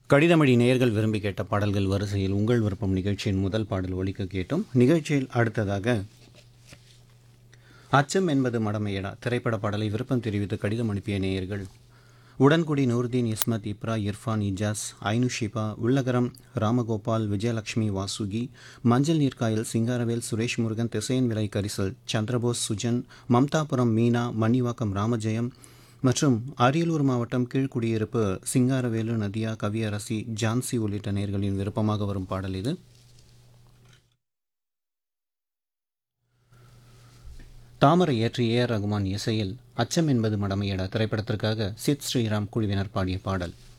கடிதமணி நேயர்கள் விரும்பி கேட்ட பாடல்கள் வரிசையில் உங்கள் விருப்பம் நிகழ்ச்சியின் முதல் பாடல் ஒலிக்க கேட்டோம் நிகழ்ச்சியில் அடுத்ததாக அச்சம் என்பது மடமையடா திரைப்பட பாடலை விருப்பம் தெரிவித்து கடிதம் அனுப்பிய நேயர்கள் உடன்குடி நூர்தீன் இஸ்மத் இப்ரா இர்ஃபான் இஜாஸ் ஐனு ஷிபா உள்ளகரம் ராமகோபால் விஜயலட்சுமி வாசுகி மஞ்சள் நீர்க்காயல் சிங்காரவேல் சுரேஷ் முருகன் திசையன் விலை கரிசல் சந்திரபோஸ் சுஜன் மம்தாபுரம் மீனா மணிவாக்கம் ராமஜெயம் மற்றும் அரியலூர் மாவட்டம் கீழ்குடியிருப்பு சிங்காரவேலு நதியா கவியரசி ஜான்சி உள்ளிட்ட நேர்களின் விருப்பமாக வரும் பாடல் இது தாமரை ஏற்றி ஏ ஆர் ரகுமான் இசையில் அச்சம் என்பது மடமையடா திரைப்படத்திற்காக சித் ஸ்ரீராம் குழுவினர் பாடிய பாடல்